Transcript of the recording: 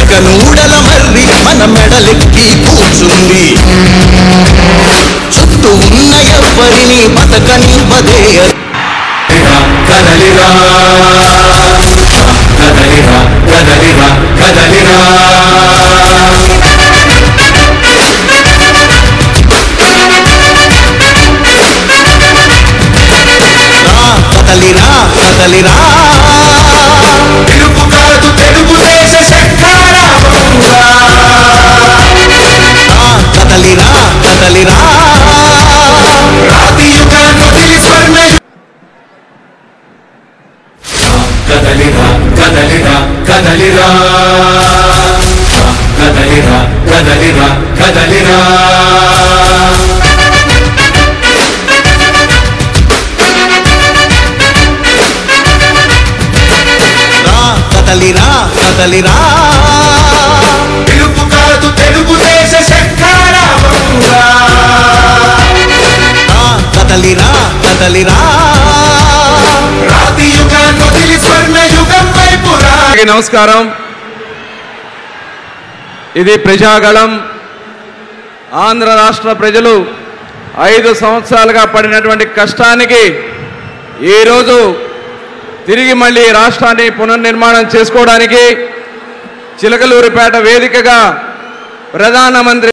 ఇక నూడల మర్రి మన మెడలెక్కి కూర్చుంది చుట్టూ ఉన్న ఎవ్వరిని బతకనివ్వదే కదలిరా కదలిరా కదలిరా కదలిరా రా కదలిరా కదలిరా తెలుగు కాదు తెలుగు దేశ శంఖారావంగా రా కదలిరా కదలిరా రాతి యుగాన్ని వదిలి స్వర్ణ కదలిరా కదలిరా కదలిరా కదలిరా కదలిరా కదలిరా రా కదలిరా కదలిరా తెలుగు కాదు తెలుగు దేశ శంఖారావంగా రా కదలిరా కదలిరా రాతి యుగాన్ని వదిలి స్వర్ణ యుగం వైపు రా అందరికీ నమస్కారం ఇది ప్రజాగళం ఆంధ్ర రాష్ట్ర ప్రజలు ఐదు సంవత్సరాలుగా పడినటువంటి కష్టానికి ఈరోజు తిరిగి మళ్ళీ రాష్ట్రాన్ని పునర్నిర్మాణం చేసుకోవడానికి చిలకలూరిపేట వేదికగా ప్రధానమంత్రి